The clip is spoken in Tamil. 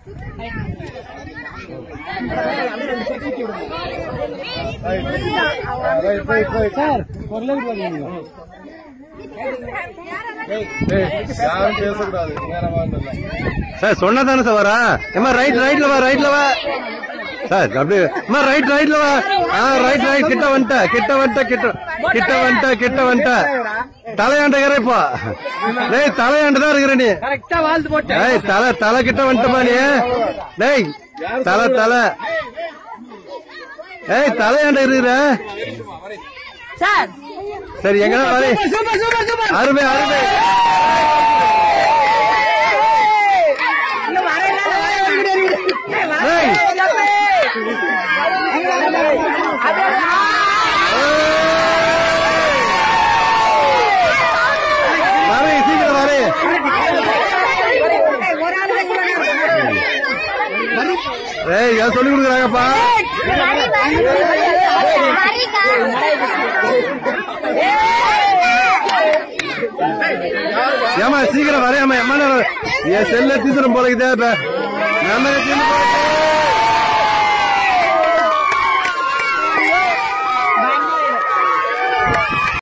சார் ஒரு லைட் வாங்க யாரும் பேசக்கூடாது நேரமா இருந்தல சார் சொன்னா தானே சார் வரா ஏமா ரைட் ரைட்ல வா ரைட்ல வா சார் அப்படியே அம்மா ரைட் ரைட்ல வா ஆ ரைட் ரைட் கிட்ட வந்துட்ட கிட்ட வந்துட்ட கிட்ட கிட்ட வந்துட்ட கிட்ட வந்துட்ட தலையாண்ட இருக்கிற இப்போ டேய் தலையாண்ட தான் இருக்கிற நீ கரெக்டா வாழ்ந்து போட்டு டேய் தலை தலை கிட்ட வந்துட்டமா நீ டேய் தலை தலை ஏய் தலையாண்ட இருக்கிற சார் சரி எங்க வரி சூப்பர் சூப்பர் சூப்பர் அருமை அருமை இன்னும் வரல டேய் வரே சீக்கிரம் வரே ஏய் ஏன் சொல்லி கொடுக்குறாங்கப்பா ஏமா சீக்கிரம் வரேம்மா எம்மா நேரம் என் செல்ல தீசுரம் போலக்குதே இப்ப நம்ம தீர்ந்து போகுது.